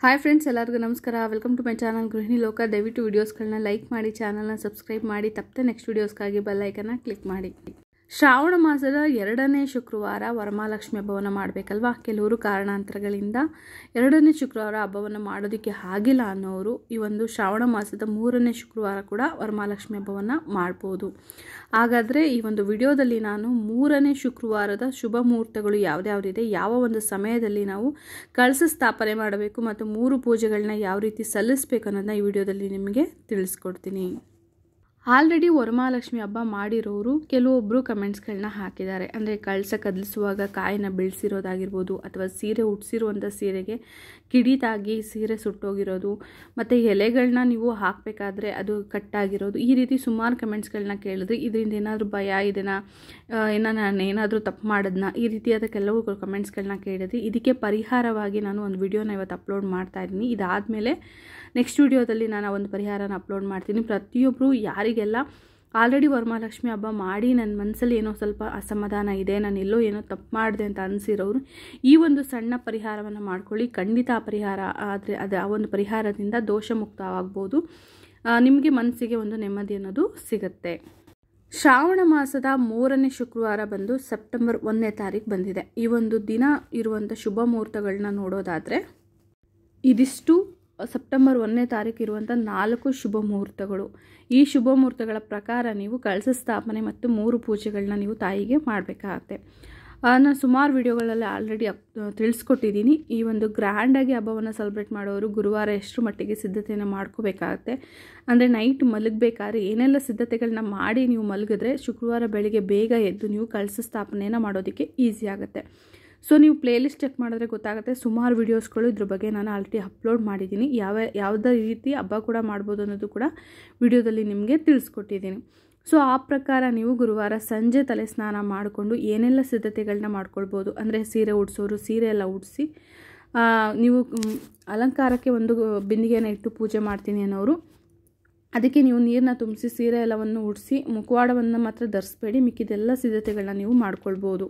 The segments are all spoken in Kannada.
ಹಾಯ್ ಫ್ರೆಂಡ್ಸ್ ಎಲ್ಲರಿಗೂ ನಮಸ್ಕಾರ ವೆಲ್ಕಮ್ ಟು ಮೈ ಚಾನಲ್ ಗೃಹಿಣಿ ಲೋಕ ದಯವಿಟ್ಟು ವೀಡಿಯೋಸ್ಗಳನ್ನ ಲೈಕ್ ಮಾಡಿ ಚಾನಲ್ನ ಸಬ್ಸ್ಕ್ರೈಬ್ ಮಾಡಿ ತಪ್ಪದೆ ನೆಕ್ಸ್ಟ್ ವೀಡಿಯೋಸ್ಗಾಗಿ ಬೆಲ್ಲೈಕನ್ನ ಕ್ಲಿಕ್ ಮಾಡಿ ಶ್ರಾವಣ ಮಾಸದ ಎರಡನೇ ಶುಕ್ರವಾರ ವರಮಹಾಲಕ್ಷ್ಮಿ ಹಬ್ಬವನ್ನು ಮಾಡಬೇಕಲ್ವಾ ಕೆಲವರು ಕಾರಣಾಂತರಗಳಿಂದ ಎರಡನೇ ಶುಕ್ರವಾರ ಹಬ್ಬವನ್ನು ಮಾಡೋದಕ್ಕೆ ಆಗಿಲ್ಲ ಅನ್ನೋರು ಈ ಒಂದು ಶ್ರಾವಣ ಮಾಸದ ಮೂರನೇ ಶುಕ್ರವಾರ ಕೂಡ ವರಮಹಾಲಕ್ಷ್ಮಿ ಹಬ್ಬವನ್ನು ಮಾಡ್ಬೋದು ಹಾಗಾದರೆ ಈ ಒಂದು ವಿಡಿಯೋದಲ್ಲಿ ನಾನು ಮೂರನೇ ಶುಕ್ರವಾರದ ಶುಭ ಮುಹೂರ್ತಗಳು ಯಾವ್ದ್ಯಾವ್ದಿದೆ ಯಾವ ಒಂದು ಸಮಯದಲ್ಲಿ ನಾವು ಕಳಸ ಸ್ಥಾಪನೆ ಮಾಡಬೇಕು ಮತ್ತು ಮೂರು ಪೂಜೆಗಳನ್ನ ಯಾವ ರೀತಿ ಸಲ್ಲಿಸಬೇಕು ಅನ್ನೋದನ್ನ ಈ ವಿಡಿಯೋದಲ್ಲಿ ನಿಮಗೆ ತಿಳಿಸ್ಕೊಡ್ತೀನಿ ಆಲ್ರೆಡಿ ವರಮಹಾಲಕ್ಷ್ಮಿ ಹಬ್ಬ ಮಾಡಿರೋರು ಕೆಲವೊಬ್ಬರು ಕಮೆಂಟ್ಸ್ಗಳನ್ನ ಹಾಕಿದ್ದಾರೆ ಅಂದರೆ ಕಳಸ ಕದಲಿಸುವಾಗ ಕಾಯಿನ ಬೀಳ್ಸಿರೋದಾಗಿರ್ಬೋದು ಅಥವಾ ಸೀರೆ ಉಟ್ಸಿರುವಂಥ ಸೀರೆಗೆ ಕಿಡಿತಾಗಿ ಸೀರೆ ಸುಟ್ಟೋಗಿರೋದು ಮತ್ತು ಎಲೆಗಳನ್ನ ನೀವು ಹಾಕಬೇಕಾದ್ರೆ ಅದು ಕಟ್ಟಾಗಿರೋದು ಈ ರೀತಿ ಸುಮಾರು ಕಮೆಂಟ್ಸ್ಗಳನ್ನ ಕೇಳಿದ್ರಿ ಇದರಿಂದ ಏನಾದರೂ ಭಯ ಇದನ್ನು ಏನೋ ನಾನು ಏನಾದರೂ ತಪ್ಪು ಮಾಡಿದ್ನ ಈ ರೀತಿಯಾದ ಕೆಲವು ಕಮೆಂಟ್ಸ್ಗಳನ್ನ ಕೇಳಿದ್ರಿ ಇದಕ್ಕೆ ಪರಿಹಾರವಾಗಿ ನಾನು ಒಂದು ವಿಡಿಯೋನ ಇವತ್ತು ಅಪ್ಲೋಡ್ ಮಾಡ್ತಾ ಇದ್ದೀನಿ ಇದಾದಮೇಲೆ ನೆಕ್ಸ್ಟ್ ವಿಡಿಯೋದಲ್ಲಿ ನಾನು ಆ ಒಂದು ಪರಿಹಾರನ ಅಪ್ಲೋಡ್ ಮಾಡ್ತೀನಿ ಪ್ರತಿಯೊಬ್ಬರು ಯಾರಿಗೆಲ್ಲ ಆಲ್ರೆಡಿ ವರಮಹಾಲಕ್ಷ್ಮಿ ಹಬ್ಬ ಮಾಡಿ ನನ್ನ ಮನಸ್ಸಲ್ಲಿ ಏನೋ ಸ್ವಲ್ಪ ಅಸಮಾಧಾನ ಇದೆ ನಾನು ಎಲ್ಲೋ ಏನೋ ತಪ್ಪು ಮಾಡಿದೆ ಅಂತ ಅನಿಸಿರೋರು ಈ ಒಂದು ಸಣ್ಣ ಪರಿಹಾರವನ್ನು ಮಾಡ್ಕೊಳ್ಳಿ ಖಂಡಿತ ಆ ಪರಿಹಾರ ಆದರೆ ಅದು ಆ ಒಂದು ಪರಿಹಾರದಿಂದ ದೋಷ ಮುಕ್ತವಾಗ್ಬೋದು ನಿಮಗೆ ಮನಸ್ಸಿಗೆ ಒಂದು ನೆಮ್ಮದಿ ಅನ್ನೋದು ಸಿಗುತ್ತೆ ಶ್ರಾವಣ ಮಾಸದ ಮೂರನೇ ಶುಕ್ರವಾರ ಬಂದು ಸೆಪ್ಟೆಂಬರ್ ಒಂದನೇ ತಾರೀಕು ಬಂದಿದೆ ಈ ಒಂದು ದಿನ ಇರುವಂಥ ಶುಭ ಮುಹೂರ್ತಗಳನ್ನ ನೋಡೋದಾದರೆ ಇದಿಷ್ಟು ಸೆಪ್ಟೆಂಬರ್ ಒಂದನೇ ತಾರೀಕು ಇರುವಂಥ ನಾಲ್ಕು ಶುಭ ಮುಹೂರ್ತಗಳು ಈ ಶುಭ ಮುಹೂರ್ತಗಳ ಪ್ರಕಾರ ನೀವು ಕಳಸ ಸ್ಥಾಪನೆ ಮತ್ತು ಮೂರು ಪೂಜೆಗಳನ್ನ ನೀವು ತಾಯಿಗೆ ಮಾಡಬೇಕಾಗತ್ತೆ ನಾನು ಸುಮಾರು ವಿಡಿಯೋಗಳಲ್ಲಿ ಆಲ್ರೆಡಿ ಅಪ್ ತಿಳಿಸ್ಕೊಟ್ಟಿದ್ದೀನಿ ಈ ಒಂದು ಗ್ರ್ಯಾಂಡಾಗಿ ಹಬ್ಬವನ್ನು ಸೆಲೆಬ್ರೇಟ್ ಮಾಡೋರು ಗುರುವಾರ ಎಷ್ಟು ಮಟ್ಟಿಗೆ ಸಿದ್ಧತೆಯನ್ನು ಮಾಡ್ಕೋಬೇಕಾಗತ್ತೆ ಅಂದರೆ ನೈಟ್ ಮಲಗಬೇಕಾದ್ರೆ ಏನೆಲ್ಲ ಸಿದ್ಧತೆಗಳನ್ನ ಮಾಡಿ ನೀವು ಮಲಗಿದ್ರೆ ಶುಕ್ರವಾರ ಬೆಳಿಗ್ಗೆ ಬೇಗ ಎದ್ದು ನೀವು ಕಳಸ ಸ್ಥಾಪನೆಯನ್ನು ಮಾಡೋದಕ್ಕೆ ಈಸಿ ಆಗುತ್ತೆ ಸೊ ನೀವು ಪ್ಲೇಲಿಸ್ಟ್ ಚೆಕ್ ಮಾಡಿದ್ರೆ ಗೊತ್ತಾಗುತ್ತೆ ಸುಮಾರು ವೀಡಿಯೋಸ್ಗಳು ಇದ್ರ ಬಗ್ಗೆ ನಾನು ಆಲ್ರೆಡಿ ಅಪ್ಲೋಡ್ ಮಾಡಿದ್ದೀನಿ ಯಾವ ಯಾವುದೇ ರೀತಿ ಹಬ್ಬ ಕೂಡ ಮಾಡ್ಬೋದು ಅನ್ನೋದು ಕೂಡ ವಿಡಿಯೋದಲ್ಲಿ ನಿಮಗೆ ತಿಳಿಸ್ಕೊಟ್ಟಿದ್ದೀನಿ ಸೊ ಆ ಪ್ರಕಾರ ನೀವು ಗುರುವಾರ ಸಂಜೆ ತಲೆ ಸ್ನಾನ ಮಾಡಿಕೊಂಡು ಏನೆಲ್ಲ ಸಿದ್ಧತೆಗಳನ್ನ ಮಾಡ್ಕೊಳ್ಬೋದು ಅಂದರೆ ಸೀರೆ ಉಡಿಸೋರು ಸೀರೆ ಎಲ್ಲ ಉಡಿಸಿ ನೀವು ಅಲಂಕಾರಕ್ಕೆ ಒಂದು ಬಿಂದಿಗೆನ ಇಟ್ಟು ಪೂಜೆ ಮಾಡ್ತೀನಿ ಅನ್ನೋರು ಅದಕ್ಕೆ ನೀವು ನೀರನ್ನ ತುಂಬಿಸಿ ಸೀರೆ ಎಲ್ಲವನ್ನು ಉಡಿಸಿ ಮುಖವಾಡವನ್ನು ಮಾತ್ರ ಧರಿಸ್ಬೇಡಿ ಮಿಕ್ಕಿದೆಲ್ಲ ಸಿದ್ಧತೆಗಳನ್ನ ನೀವು ಮಾಡ್ಕೊಳ್ಬೋದು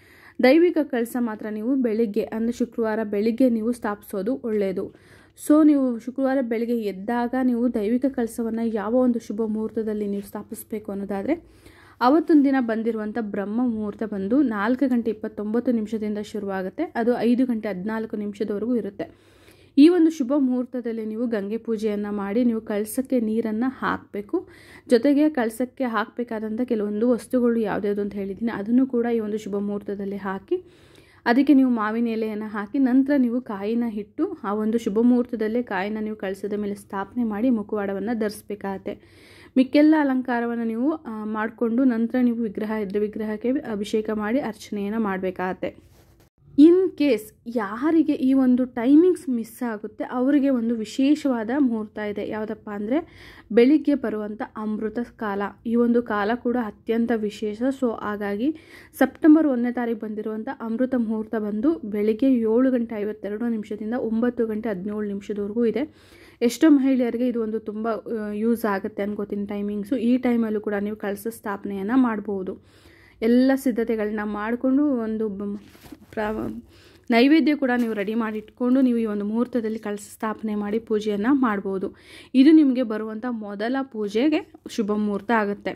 ದೈವಿಕ ಕಳಸ ಮಾತ್ರ ನೀವು ಬೆಳಿಗ್ಗೆ ಅಂದರೆ ಶುಕ್ರವಾರ ಬೆಳಿಗ್ಗೆ ನೀವು ಸ್ಥಾಪಿಸೋದು ಒಳ್ಳೆಯದು ಸೊ ನೀವು ಶುಕ್ರವಾರ ಬೆಳಿಗ್ಗೆ ಎದ್ದಾಗ ನೀವು ದೈವಿಕ ಕಳಸವನ್ನು ಯಾವ ಒಂದು ಶುಭ ಮುಹೂರ್ತದಲ್ಲಿ ನೀವು ಸ್ಥಾಪಿಸಬೇಕು ಅನ್ನೋದಾದರೆ ಅವತ್ತೊಂದು ದಿನ ಬಂದಿರುವಂಥ ಬ್ರಹ್ಮ ಮುಹೂರ್ತ ಬಂದು ನಾಲ್ಕು ಗಂಟೆ ಇಪ್ಪತ್ತೊಂಬತ್ತು ನಿಮಿಷದಿಂದ ಶುರುವಾಗುತ್ತೆ ಅದು ಐದು ಗಂಟೆ ಹದಿನಾಲ್ಕು ನಿಮಿಷದವರೆಗೂ ಇರುತ್ತೆ ಈ ಒಂದು ಶುಭ ಮುಹೂರ್ತದಲ್ಲಿ ನೀವು ಗಂಗೆ ಪೂಜೆಯನ್ನು ಮಾಡಿ ನೀವು ಕಳಸಕ್ಕೆ ನೀರನ್ನು ಹಾಕಬೇಕು ಜೊತೆಗೆ ಕಳಸಕ್ಕೆ ಹಾಕಬೇಕಾದಂಥ ಕೆಲವೊಂದು ವಸ್ತುಗಳು ಯಾವುದ್ಯಾವುದು ಅಂತ ಹೇಳಿದ್ದೀನಿ ಅದನ್ನು ಕೂಡ ಈ ಒಂದು ಶುಭ ಮುಹೂರ್ತದಲ್ಲಿ ಹಾಕಿ ಅದಕ್ಕೆ ನೀವು ಮಾವಿನ ಎಲೆಯನ್ನು ಹಾಕಿ ನಂತರ ನೀವು ಕಾಯಿನ ಇಟ್ಟು ಆ ಒಂದು ಶುಭ ಮುಹೂರ್ತದಲ್ಲೇ ಕಾಯಿನ ನೀವು ಕಳಸದ ಮೇಲೆ ಸ್ಥಾಪನೆ ಮಾಡಿ ಮುಖವಾಡವನ್ನು ಧರಿಸ್ಬೇಕಾಗತ್ತೆ ಮಿಕ್ಕೆಲ್ಲ ಅಲಂಕಾರವನ್ನು ನೀವು ಮಾಡಿಕೊಂಡು ನಂತರ ನೀವು ವಿಗ್ರಹ ಇದ್ದರೆ ವಿಗ್ರಹಕ್ಕೆ ಅಭಿಷೇಕ ಮಾಡಿ ಅರ್ಚನೆಯನ್ನು ಮಾಡಬೇಕಾಗತ್ತೆ ಇನ್ ಕೇಸ್ ಯಾರಿಗೆ ಈ ಒಂದು ಟೈಮಿಂಗ್ಸ್ ಮಿಸ್ ಆಗುತ್ತೆ ಅವರಿಗೆ ಒಂದು ವಿಶೇಷವಾದ ಮುಹೂರ್ತ ಇದೆ ಯಾವುದಪ್ಪ ಅಂದರೆ ಬೆಳಿಗ್ಗೆ ಬರುವಂಥ ಅಮೃತ ಕಾಲ ಈ ಒಂದು ಕಾಲ ಕೂಡ ಅತ್ಯಂತ ವಿಶೇಷ ಸೊ ಹಾಗಾಗಿ ಸೆಪ್ಟೆಂಬರ್ ಒಂದನೇ ತಾರೀಕು ಬಂದಿರುವಂಥ ಅಮೃತ ಮುಹೂರ್ತ ಬಂದು ಬೆಳಿಗ್ಗೆ ಏಳು ಗಂಟೆ ಐವತ್ತೆರಡು ನಿಮಿಷದಿಂದ ಒಂಬತ್ತು ಗಂಟೆ ಹದಿನೇಳು ನಿಮಿಷದವರೆಗೂ ಇದೆ ಎಷ್ಟೋ ಮಹಿಳೆಯರಿಗೆ ಇದು ಒಂದು ತುಂಬ ಯೂಸ್ ಆಗುತ್ತೆ ಅನ್ಕೋತೀನಿ ಟೈಮಿಂಗ್ಸು ಈ ಟೈಮಲ್ಲೂ ಕೂಡ ನೀವು ಕಳಸ ಸ್ಥಾಪನೆಯನ್ನು ಮಾಡ್ಬೋದು ಎಲ್ಲ ಸಿದ್ಧತೆಗಳನ್ನ ಮಾಡಿಕೊಂಡು ಒಂದು ಪ್ರ ನೈವೇದ್ಯ ಕೂಡ ನೀವು ರೆಡಿ ಮಾಡಿ ಇಟ್ಕೊಂಡು ನೀವು ಈ ಒಂದು ಮುಹೂರ್ತದಲ್ಲಿ ಕಳಸ ಸ್ಥಾಪನೆ ಮಾಡಿ ಪೂಜೆಯನ್ನು ಮಾಡ್ಬೋದು ಇದು ನಿಮಗೆ ಬರುವಂಥ ಮೊದಲ ಪೂಜೆಗೆ ಶುಭ ಮುಹೂರ್ತ ಆಗುತ್ತೆ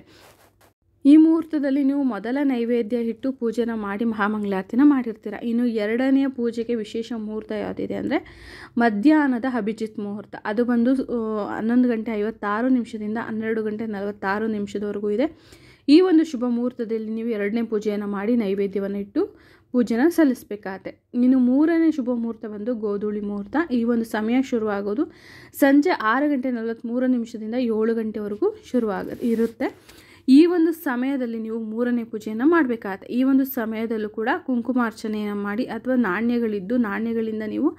ಈ ಮುಹೂರ್ತದಲ್ಲಿ ನೀವು ಮೊದಲ ನೈವೇದ್ಯ ಇಟ್ಟು ಪೂಜೆನ ಮಾಡಿ ಮಹಾಮಂಗಳಾರತಿನ ಮಾಡಿರ್ತೀರ ಇನ್ನು ಎರಡನೆಯ ಪೂಜೆಗೆ ವಿಶೇಷ ಮುಹೂರ್ತ ಯಾವುದಿದೆ ಅಂದರೆ ಮಧ್ಯಾಹ್ನದ ಅಭಿಜಿತ್ ಮುಹೂರ್ತ ಅದು ಬಂದು ಹನ್ನೊಂದು ಗಂಟೆ ಐವತ್ತಾರು ನಿಮಿಷದಿಂದ ಹನ್ನೆರಡು ಗಂಟೆ ನಲವತ್ತಾರು ನಿಮಿಷದವರೆಗೂ ಇದೆ ಈ ಒಂದು ಶುಭ ಮುಹೂರ್ತದಲ್ಲಿ ನೀವು ಎರಡನೇ ಪೂಜೆಯನ್ನು ಮಾಡಿ ನೈವೇದ್ಯವನ್ನು ಇಟ್ಟು ಪೂಜೆನ ಸಲ್ಲಿಸಬೇಕಾಗತ್ತೆ ಇನ್ನು ಮೂರನೇ ಶುಭ ಮುಹೂರ್ತ ಬಂದು ಗೋಧೂಳಿ ಮುಹೂರ್ತ ಈ ಒಂದು ಸಮಯ ಶುರುವಾಗೋದು ಸಂಜೆ ಆರು ಗಂಟೆ ನಲವತ್ತ್ಮೂರು ನಿಮಿಷದಿಂದ ಏಳು ಗಂಟೆವರೆಗೂ ಶುರುವಾಗ ಇರುತ್ತೆ ಈ ಒಂದು ಸಮಯದಲ್ಲಿ ನೀವು ಮೂರನೇ ಪೂಜೆಯನ್ನು ಮಾಡಬೇಕಾಗತ್ತೆ ಈ ಒಂದು ಸಮಯದಲ್ಲೂ ಕೂಡ ಕುಂಕುಮಾರ್ಚನೆಯನ್ನು ಮಾಡಿ ಅಥವಾ ನಾಣ್ಯಗಳಿದ್ದು ನಾಣ್ಯಗಳಿಂದ ನೀವು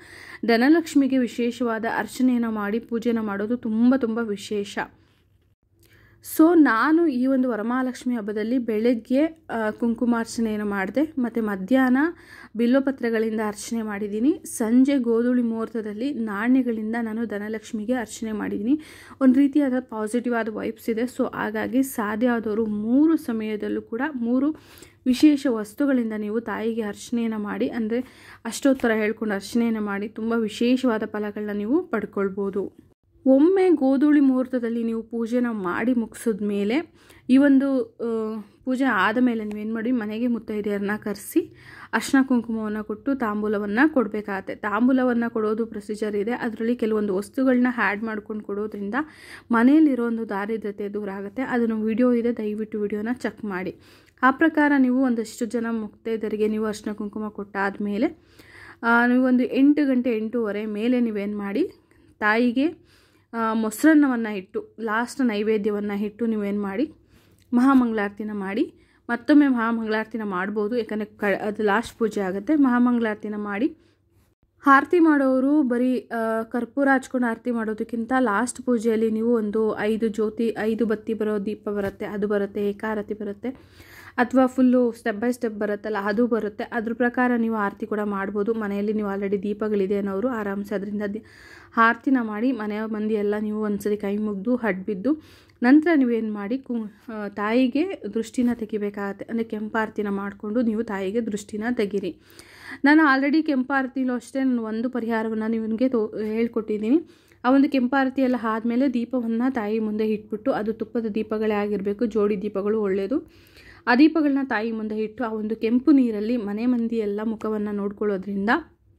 ಧನಲಕ್ಷ್ಮಿಗೆ ವಿಶೇಷವಾದ ಅರ್ಚನೆಯನ್ನು ಮಾಡಿ ಪೂಜೆನ ಮಾಡೋದು ತುಂಬ ತುಂಬ ವಿಶೇಷ ಸೊ ನಾನು ಈ ಒಂದು ವರಮಹಾಲಕ್ಷ್ಮಿ ಹಬ್ಬದಲ್ಲಿ ಬೆಳಗ್ಗೆ ಆ, ಕುಂಕುಮಾರ್ಚನೆಯನ್ನು ಮಾಡಿದೆ ಮತ್ತು ಮಧ್ಯಾಹ್ನ ಬಿಲ್ವಪತ್ರೆಗಳಿಂದ ಅರ್ಚನೆ ಮಾಡಿದ್ದೀನಿ ಸಂಜೆ ಗೋಧೂಳಿ ಮುಹೂರ್ತದಲ್ಲಿ ನಾಣ್ಯಗಳಿಂದ ನಾನು ಧನಲಕ್ಷ್ಮಿಗೆ ಅರ್ಚನೆ ಮಾಡಿದ್ದೀನಿ ಒಂದು ರೀತಿಯಾದ ಪಾಸಿಟಿವ್ ಆದ ವೈಬ್ಸ್ ಇದೆ ಸೊ ಹಾಗಾಗಿ ಸಾಧ್ಯ ಆದವರು ಮೂರು ಸಮಯದಲ್ಲೂ ಕೂಡ ಮೂರು ವಿಶೇಷ ವಸ್ತುಗಳಿಂದ ನೀವು ತಾಯಿಗೆ ಅರ್ಚನೆಯನ್ನು ಮಾಡಿ ಅಂದರೆ ಅಷ್ಟೋತ್ತರ ಹೇಳ್ಕೊಂಡು ಅರ್ಚನೆಯನ್ನು ಮಾಡಿ ತುಂಬ ವಿಶೇಷವಾದ ಫಲಗಳನ್ನ ನೀವು ಪಡ್ಕೊಳ್ಬೋದು ಒಮ್ಮೆ ಗೋಧೂಳಿ ಮುಹೂರ್ತದಲ್ಲಿ ನೀವು ಪೂಜೆನ ಮಾಡಿ ಮುಗಿಸಿದ ಮೇಲೆ ಈ ಒಂದು ಆ, ಪೂಜೆ ಆದ ಮೇಲೆ ನೀವೇನು ಮಾಡಿ ಮನೆಗೆ ಮುತ್ತೈದೆಯರನ್ನ ಕರೆಸಿ ಅರ್ಶಿನ ಕುಂಕುಮವನ್ನು ಕೊಟ್ಟು ತಾಂಬೂಲವನ್ನು ಕೊಡಬೇಕಾಗತ್ತೆ ತಾಂಬೂಲವನ್ನು ಕೊಡೋದು ಪ್ರೊಸೀಜರ್ ಇದೆ ಅದರಲ್ಲಿ ಕೆಲವೊಂದು ವಸ್ತುಗಳನ್ನ ಹ್ಯಾಡ್ ಮಾಡ್ಕೊಂಡು ಕೊಡೋದ್ರಿಂದ ಮನೆಯಲ್ಲಿರೋ ಒಂದು ದಾರಿದ್ರ್ಯತೆ ದೂರ ಆಗುತ್ತೆ ಅದನ್ನು ವಿಡಿಯೋ ಇದೆ ದಯವಿಟ್ಟು ವಿಡಿಯೋನ ಚೆಕ್ ಮಾಡಿ ಆ ಪ್ರಕಾರ ನೀವು ಒಂದಷ್ಟು ಜನ ಮುಕ್ತೈದರಿಗೆ ನೀವು ಅರ್ಶಿನ ಕುಂಕುಮ ಕೊಟ್ಟಾದಮೇಲೆ ನೀವು ಒಂದು ಎಂಟು ಗಂಟೆ ಎಂಟೂವರೆ ಮೇಲೆ ನೀವೇನು ಮಾಡಿ ತಾಯಿಗೆ ಆ, ಮೊಸರನ್ನವನ್ನು ಇಟ್ಟು ಲಾಸ್ಟ್ ನೈವೇದ್ಯವನ್ನು ಇಟ್ಟು ನೀವೇನು ಮಾಡಿ ಮಹಾಮಂಗಳಾರತಿನ ಮಾಡಿ ಮತ್ತೊಮ್ಮೆ ಮಹಾಮಂಗಳಾರತಿನ ಮಾಡ್ಬೋದು ಯಾಕಂದರೆ ಕ ಅದು ಲಾಸ್ಟ್ ಪೂಜೆ ಆಗುತ್ತೆ ಮಹಾಮಂಗಳಾರತಿನ ಮಾಡಿ ಆರತಿ ಮಾಡೋರು ಬರೀ ಆ, ಕರ್ಪೂರ ಹಚ್ಕೊಂಡು ಆರತಿ ಮಾಡೋದಕ್ಕಿಂತ ಲಾಸ್ಟ್ ಪೂಜೆಯಲ್ಲಿ ನೀವು ಒಂದು ಐದು ಜ್ಯೋತಿ ಐದು ಬತ್ತಿ ಬರೋ ದೀಪ ಬರುತ್ತೆ ಅದು ಬರುತ್ತೆ ಏಕಾರತಿ ಬರುತ್ತೆ ಅಥವಾ ಫುಲ್ಲು ಸ್ಟೆಪ್ ಬೈ ಸ್ಟೆಪ್ ಬರುತ್ತಲ್ಲ ಅದು ಬರುತ್ತೆ ಅದ್ರ ಪ್ರಕಾರ ನೀವು ಆರತಿ ಕೂಡ ಮಾಡ್ಬೋದು ಮನೆಯಲ್ಲಿ ನೀವು ಆಲ್ರೆಡಿ ದೀಪಗಳಿದೆ ಅನ್ನೋರು ಆರಾಮ್ಸೆ ಅದರಿಂದ ದಿ ಆರತಿನ ಮಾಡಿ ಮನೆಯ ಮಂದಿ ಎಲ್ಲ ನೀವು ಒಂದ್ಸರಿ ಕೈ ಮುಗಿದು ಹಡ್ಬಿದ್ದು ನಂತರ ನೀವೇನು ಮಾಡಿ ಕು ಆ, ತಾಯಿಗೆ ದೃಷ್ಟಿನ ತೆಗಿಬೇಕಾಗತ್ತೆ ಅಂದರೆ ಕೆಂಪಾರತಿನ ಮಾಡಿಕೊಂಡು ನೀವು ತಾಯಿಗೆ ದೃಷ್ಟಿನ ತೆಗೀರಿ ನಾನು ಆಲ್ರೆಡಿ ಕೆಂಪಾರತಿಲೂ ಅಷ್ಟೇ ನಾನು ಒಂದು ಪರಿಹಾರವನ್ನು ನಿಮಗೆ ತೋ ಹೇಳ್ಕೊಟ್ಟಿದ್ದೀನಿ ಆ ಒಂದು ಕೆಂಪಾರತಿ ಎಲ್ಲ ಆದಮೇಲೆ ದೀಪವನ್ನು ತಾಯಿ ಮುಂದೆ ಇಟ್ಬಿಟ್ಟು ಅದು ತುಪ್ಪದ ದೀಪಗಳೇ ಆಗಿರಬೇಕು ಜೋಡಿ ದೀಪಗಳು ಒಳ್ಳೆಯದು ಆ ದೀಪಗಳನ್ನ ತಾಯಿ ಮುಂದೆ ಇಟ್ಟು ಆ ಒಂದು ಕೆಂಪು ನೀರಲ್ಲಿ ಮನೆ ಮಂದಿ ಎಲ್ಲ ಮುಖವನ್ನು ನೋಡ್ಕೊಳ್ಳೋದ್ರಿಂದ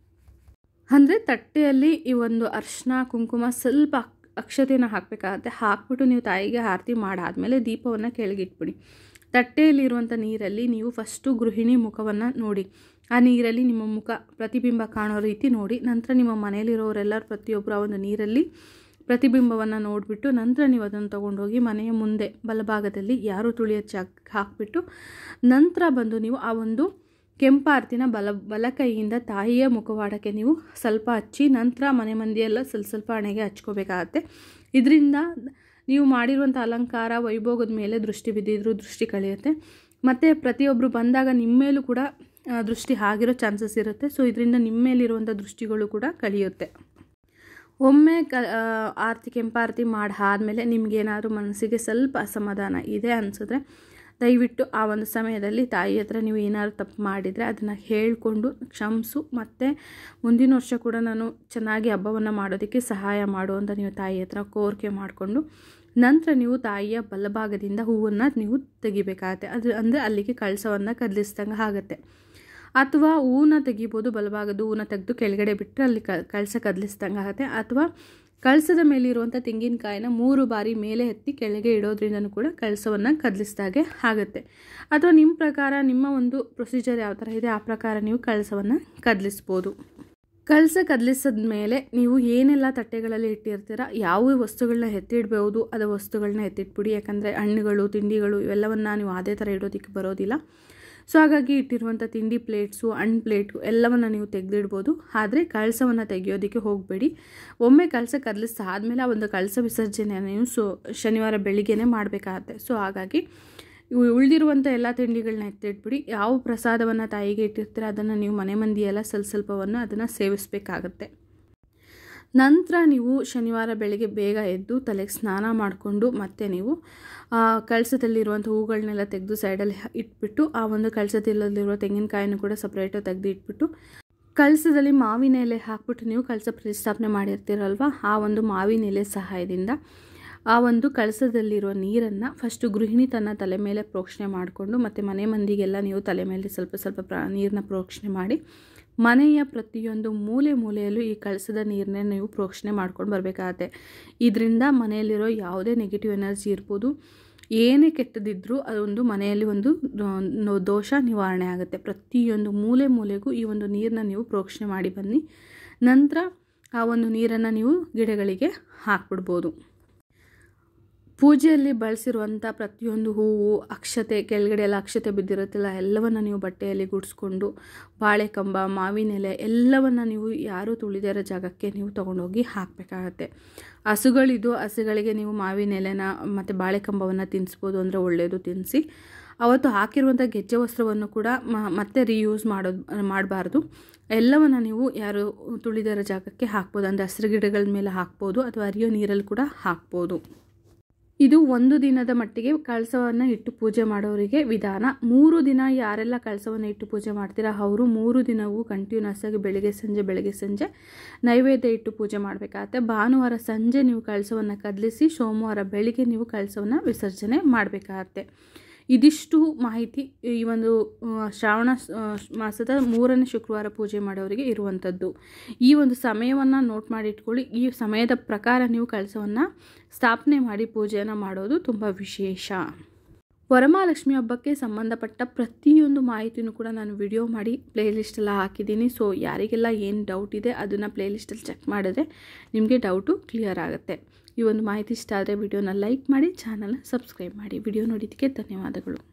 ಅಂದರೆ ತಟ್ಟೆಯಲ್ಲಿ ಈ ಒಂದು ಅರ್ಶಿನ ಕುಂಕುಮ ಸ್ವಲ್ಪ ಅಕ್- ಅಕ್ಷತೆನ ಹಾಕಬೇಕಾಗತ್ತೆ ಹಾಕ್ಬಿಟ್ಟು ನೀವು ತಾಯಿಗೆ ಆರತಿ ಮಾಡಾದಮೇಲೆ ದೀಪವನ್ನು ಕೆಳಗಿಟ್ಬಿಡಿ ತಟ್ಟೆಯಲ್ಲಿರುವಂಥ ನೀರಲ್ಲಿ ನೀವು ಫಸ್ಟು ಗೃಹಿಣಿ ಮುಖವನ್ನು ನೋಡಿ ಆ ನೀರಲ್ಲಿ ನಿಮ್ಮ ಮುಖ ಪ್ರತಿಬಿಂಬ ಕಾಣೋ ರೀತಿ ನೋಡಿ ನಂತರ ನಿಮ್ಮ ಮನೆಯಲ್ಲಿರೋರೆಲ್ಲರೂ ಪ್ರತಿಯೊಬ್ಬರು ಆ ಒಂದು ನೀರಲ್ಲಿ ಪ್ರತಿಬಿಂಬವನ್ನು ನೋಡಿಬಿಟ್ಟು ನಂತರ ನೀವು ಅದನ್ನು ತೊಗೊಂಡೋಗಿ ಮನೆಯ ಮುಂದೆ ಬಲಭಾಗದಲ್ಲಿ ಯಾರು ತುಳಿಯೋ ಜಾಗ ಹಾಕಿಬಿಟ್ಟು ನಂತರ ಬಂದು ನೀವು ಆ ಒಂದು ಕೆಂಪಾರ್ತಿನ ಬಲ ಬಲಕೈಯಿಂದ ತಾಯಿಯ ಮುಖವಾಡಕ್ಕೆ ನೀವು ಸ್ವಲ್ಪ ಹಚ್ಚಿ ನಂತರ ಮನೆ ಮಂದಿಯೆಲ್ಲ ಸ್ವಲ್ಪ ಸ್ವಲ್ಪ ಹಣೆಗೆ ಹಚ್ಕೋಬೇಕಾಗತ್ತೆ ಇದರಿಂದ ನೀವು ಮಾಡಿರುವಂಥ ಅಲಂಕಾರ ವೈಭೋಗದ ಮೇಲೆ ದೃಷ್ಟಿ ಬಿದ್ದಿದ್ರು ದೃಷ್ಟಿ ಕಳೆಯುತ್ತೆ ಮತ್ತು ಪ್ರತಿಯೊಬ್ಬರು ಬಂದಾಗ ನಿಮ್ಮ ಮೇಲೂ ಕೂಡ ಆ, ದೃಷ್ಟಿ ಆಗಿರೋ ಚಾನ್ಸಸ್ ಇರುತ್ತೆ ಸೊ ಇದರಿಂದ ನಿಮ್ಮ ಮೇಲಿರುವಂಥ ದೃಷ್ಟಿಗಳು ಕೂಡ ಕಳೆಯುತ್ತೆ ಒಮ್ಮೆ ಕ ಆ, ಆರತಿ ಕೆಂಪಾರತಿ ಮಾಡಿ ಆದಮೇಲೆ ನಿಮಗೇನಾದರೂ ಮನಸ್ಸಿಗೆ ಸ್ವಲ್ಪ ಅಸಮಾಧಾನ ಇದೆ ಅನಿಸಿದ್ರೆ ದಯವಿಟ್ಟು ಆ ಒಂದು ಸಮಯದಲ್ಲಿ ತಾಯಿ ಹತ್ರ ನೀವು ಏನಾದ್ರು ತಪ್ಪು ಮಾಡಿದರೆ ಅದನ್ನು ಹೇಳಿಕೊಂಡು ಕ್ಷಮಿಸು ಮತ್ತು ಮುಂದಿನ ವರ್ಷ ಕೂಡ ನಾನು ಚೆನ್ನಾಗಿ ಹಬ್ಬವನ್ನು ಮಾಡೋದಕ್ಕೆ ಸಹಾಯ ಮಾಡು ಅಂತ ನೀವು ತಾಯಿ ಹತ್ರ ಕೋರಿಕೆ ಮಾಡಿಕೊಂಡು ನಂತರ ನೀವು ತಾಯಿಯ ಬಲಭಾಗದಿಂದ ಹೂವನ್ನು ನೀವು ತೆಗಿಬೇಕಾಗತ್ತೆ ಅದು ಅಂದರೆ ಅಲ್ಲಿಗೆ ಕಳಸವನ್ನು ಕದಲಿಸ್ದಂಗೆ ಆಗುತ್ತೆ ಅಥವಾ ಹೂವನ್ನ ತೆಗಿಬೋದು ಬಲಭಾಗದ ಹೂವನ್ನ ತೆಗೆದು ಕೆಳಗಡೆ ಬಿಟ್ಟರೆ ಅಲ್ಲಿ ಕ ಕಳಸ ಕದಲಿಸ್ದಂಗೆ ಆಗುತ್ತೆ ಅಥವಾ ಕಳಸದ ಮೇಲಿರುವಂಥ ತೆಂಗಿನಕಾಯಿನ ಮೂರು ಬಾರಿ ಮೇಲೆ ಎತ್ತಿ ಕೆಳಗೆ ಇಡೋದ್ರಿಂದನೂ ಕೂಡ ಕಳಸವನ್ನು ಕದಲಿಸ್ದಾಗೆ ಆಗುತ್ತೆ ಅಥವಾ ನಿಮ್ಮ ಪ್ರಕಾರ ನಿಮ್ಮ ಒಂದು ಪ್ರೊಸೀಜರ್ ಯಾವ ಥರ ಇದೆ ಆ ಪ್ರಕಾರ ನೀವು ಕಳಸವನ್ನು ಕದಲಿಸ್ಬೋದು ಕಳಸ ಕದಲಿಸಿದ ಮೇಲೆ ನೀವು ಏನೆಲ್ಲ ತಟ್ಟೆಗಳಲ್ಲಿ ಇಟ್ಟಿರ್ತೀರ ಯಾವ ವಸ್ತುಗಳನ್ನ ಎತ್ತಿಡ್ಬೋದು ಅದ ವಸ್ತುಗಳನ್ನ ಎತ್ತಿಟ್ಬಿಡಿ ಯಾಕಂದರೆ ಹಣ್ಣುಗಳು ತಿಂಡಿಗಳು ಇವೆಲ್ಲವನ್ನು ನೀವು ಅದೇ ಥರ ಇಡೋದಕ್ಕೆ ಬರೋದಿಲ್ಲ ಸೊ ಹಾಗಾಗಿ ಇಟ್ಟಿರುವಂಥ ತಿಂಡಿ ಪ್ಲೇಟ್ಸು ಹಣ್ಣು ಪ್ಲೇಟು ಎಲ್ಲವನ್ನು ನೀವು ತೆಗೆದಿಡ್ಬೋದು ಆದರೆ ಕಳಸವನ್ನು ತೆಗೆಯೋದಕ್ಕೆ ಹೋಗಬೇಡಿ ಒಮ್ಮೆ ಕಳಸ ಕದಲಿಸಾದ್ಮೇಲೆ ಆ ಒಂದು ಕಳಸ ವಿಸರ್ಜನೆ ನೀವು ಸೊ ಶನಿವಾರ ಬೆಳಿಗ್ಗೆನೇ ಮಾಡಬೇಕಾಗತ್ತೆ ಸೊ ಹಾಗಾಗಿ ಇವು ಉಳಿದಿರುವಂಥ ಎಲ್ಲ ತಿಂಡಿಗಳನ್ನ ಎತ್ತಿಟ್ಬಿಡಿ ಯಾವ ಪ್ರಸಾದವನ್ನು ತಾಯಿಗೆ ಇಟ್ಟಿರ್ತೀರ ಅದನ್ನು ನೀವು ಮನೆ ಮಂದಿ ಎಲ್ಲ ಸ್ವಲ್ಪ ಸ್ವಲ್ಪವನ್ನು ಅದನ್ನು ಸೇವಿಸಬೇಕಾಗತ್ತೆ ನಂತರ ನೀವು ಶನಿವಾರ ಬೆಳಗ್ಗೆ ಬೇಗ ಎದ್ದು ತಲೆಗೆ ಸ್ನಾನ ಮಾಡಿಕೊಂಡು ಮತ್ತೆ ನೀವು ಆ, ಕಳಸದಲ್ಲಿರುವಂಥ ಹೂಗಳನ್ನೆಲ್ಲ ತೆಗೆದು ಸೈಡಲ್ಲಿ ಇಟ್ಬಿಟ್ಟು ಆ ಒಂದು ಕಳಸದಲ್ಲಿರುವ ತೆಂಗಿನಕಾಯಿನೂ ಕೂಡ ಸಪ್ರೇಟಾಗಿ ತೆಗೆದು ಇಟ್ಬಿಟ್ಟು ಕಳಸದಲ್ಲಿ ಮಾವಿನ ಎಲೆ ಹಾಕ್ಬಿಟ್ಟು ನೀವು ಕಳಸ ಪ್ರತಿಷ್ಠಾಪನೆ ಮಾಡಿರ್ತೀರಲ್ವ ಆ ಒಂದು ಮಾವಿನ ಎಲೆ ಸಹಾಯದಿಂದ ಆ ಒಂದು ಕಳಸದಲ್ಲಿರುವ ನೀರನ್ನು ಫಸ್ಟು ಗೃಹಿಣಿ ತನ್ನ ತಲೆ ಮೇಲೆ ಪ್ರೋಕ್ಷಣೆ ಮಾಡಿಕೊಂಡು ಮತ್ತು ಮನೆ ಮಂದಿಗೆಲ್ಲ ನೀವು ತಲೆ ಮೇಲೆ ಸ್ವಲ್ಪ ಸ್ವಲ್ಪ ಪ್ರ ನೀರನ್ನ ಪ್ರೋಕ್ಷಣೆ ಮಾಡಿ ಮನೆಯ ಪ್ರತಿಯೊಂದು ಮೂಲೆ ಮೂಲೆಯಲ್ಲೂ ಈ ಕಳಸದ ನೀರನ್ನೇ ನೀವು ಪ್ರೋಕ್ಷಣೆ ಮಾಡ್ಕೊಂಡು ಬರಬೇಕಾಗತ್ತೆ ಇದರಿಂದ ಮನೆಯಲ್ಲಿರೋ ಯಾವುದೇ ನೆಗೆಟಿವ್ ಎನರ್ಜಿ ಇರ್ಬೋದು ಏನೇ ಕೆಟ್ಟದಿದ್ದರೂ ಅದೊಂದು ಮನೆಯಲ್ಲಿ ಒಂದು ದೋ- ದೋಷ ನಿವಾರಣೆ ಆಗುತ್ತೆ ಪ್ರತಿಯೊಂದು ಮೂಲೆ ಮೂಲೆಗೂ ಈ ಒಂದು ನೀರನ್ನ ನೀವು ಪ್ರೋಕ್ಷಣೆ ಮಾಡಿ ಬನ್ನಿ ನಂತರ ಆ ಒಂದು ನೀರನ್ನು ನೀವು ಗಿಡಗಳಿಗೆ ಹಾಕ್ಬಿಡ್ಬೋದು ಪೂಜೆಯಲ್ಲಿ ಬಳಸಿರುವಂಥ ಪ್ರತಿಯೊಂದು ಹೂವು ಅಕ್ಷತೆ ಕೆಳಗಡೆ ಎಲ್ಲ ಅಕ್ಷತೆ ಬಿದ್ದಿರುತ್ತಲ್ಲ ಎಲ್ಲವನ್ನು ನೀವು ಬಟ್ಟೆಯಲ್ಲಿ ಗುಡಿಸ್ಕೊಂಡು ಬಾಳೆಕಂಬ ಮಾವಿನೆಲೆ ಎಲ್ಲವನ್ನು ನೀವು ಯಾರೂ ತುಳಿದೇ ಇರೋ ಜಾಗಕ್ಕೆ ನೀವು ತೊಗೊಂಡೋಗಿ ಹಾಕಬೇಕಾಗತ್ತೆ ಹಸುಗಳಿದ್ದು ಹಸುಗಳಿಗೆ ನೀವು ಮಾವಿನ ಎಲೆನ ಮತ್ತು ಬಾಳೆಕಂಬವನ್ನು ತಿನ್ನಿಸ್ಬೋದು ಅಂದರೆ ಒಳ್ಳೆಯದು ತಿನ್ನಿಸಿ ಅವತ್ತು ಹಾಕಿರುವಂಥ ಗೆಜ್ಜೆ ವಸ್ತ್ರವನ್ನು ಕೂಡ ಮತ್ತೆ ರೀಯೂಸ್ ಮಾಡೋದು ಮಾಡಬಾರ್ದು ಎಲ್ಲವನ್ನು ನೀವು ಯಾರು ತುಳಿದಿರೋ ಜಾಗಕ್ಕೆ ಹಾಕ್ಬೋದು ಅಂದರೆ ಹಸಿರು ಗಿಡಗಳ ಮೇಲೆ ಹಾಕ್ಬೋದು ಅಥವಾ ಹರಿಯೋ ನೀರಲ್ಲಿ ಕೂಡ ಹಾಕ್ಬೋದು ಇದು ಒಂದು ದಿನದ ಮಟ್ಟಿಗೆ ಕಳಸವನ್ನು ಇಟ್ಟು ಪೂಜೆ ಮಾಡೋರಿಗೆ ವಿಧಾನ ಮೂರು ದಿನ ಯಾರೆಲ್ಲ ಕಳಸವನ್ನು ಇಟ್ಟು ಪೂಜೆ ಮಾಡ್ತೀರಾ ಅವರು ಮೂರು ದಿನವೂ ಕಂಟಿನ್ಯೂಸ್ ಆಗಿ ಬೆಳಗ್ಗೆ ಸಂಜೆ ಬೆಳಗ್ಗೆ ಸಂಜೆ ನೈವೇದ್ಯ ಇಟ್ಟು ಪೂಜೆ ಮಾಡಬೇಕಾಗತ್ತೆ ಭಾನುವಾರ ಸಂಜೆ ನೀವು ಕಳಸವನ್ನು ಕದಲಿಸಿ ಸೋಮವಾರ ಬೆಳಿಗ್ಗೆ ನೀವು ಕಳಸವನ್ನು ವಿಸರ್ಜನೆ ಮಾಡಬೇಕಾಗತ್ತೆ ಇದಿಷ್ಟು ಮಾಹಿತಿ ಈ ಒಂದು ಶ್ರಾವಣ ಮಾಸದ ಮೂರನೇ ಶುಕ್ರವಾರ ಪೂಜೆ ಮಾಡೋರಿಗೆ ಇರುವಂಥದ್ದು ಈ ಒಂದು ಸಮಯವನ್ನು ನೋಟ್ ಮಾಡಿ ಇಟ್ಕೊಳ್ಳಿ ಈ ಸಮಯದ ಪ್ರಕಾರ ನೀವು ಕಳಸವನ್ನು ಸ್ಥಾಪನೆ ಮಾಡಿ ಪೂಜೆಯನ್ನು ಮಾಡೋದು ತುಂಬ ವಿಶೇಷ ವರಮಹಾಲಕ್ಷ್ಮಿ ಹಬ್ಬಕ್ಕೆ ಸಂಬಂಧಪಟ್ಟ ಪ್ರತಿಯೊಂದು ಮಾಹಿತಿನೂ ಕೂಡ ನಾನು ವಿಡಿಯೋ ಮಾಡಿ ಪ್ಲೇಲಿಸ್ಟೆಲ್ಲ ಹಾಕಿದ್ದೀನಿ ಸೊ ಯಾರಿಗೆಲ್ಲ ಏನು ಡೌಟ್ ಇದೆ ಅದನ್ನು ಪ್ಲೇಲಿಸ್ಟಲ್ಲಿ ಚೆಕ್ ಮಾಡಿದ್ರೆ ನಿಮಗೆ ಡೌಟು ಕ್ಲಿಯರ್ ಆಗುತ್ತೆ ಈ ಒಂದು ಮಾಹಿತಿ ಇಷ್ಟ ಆದರೆ ವಿಡಿಯೋನ ಲೈಕ್ ಮಾಡಿ ಚಾನಲ್ನ ಸಬ್ಸ್ಕ್ರೈಬ್ ಮಾಡಿ ವಿಡಿಯೋ ನೋಡಿದ್ದಕ್ಕೆ ಧನ್ಯವಾದಗಳು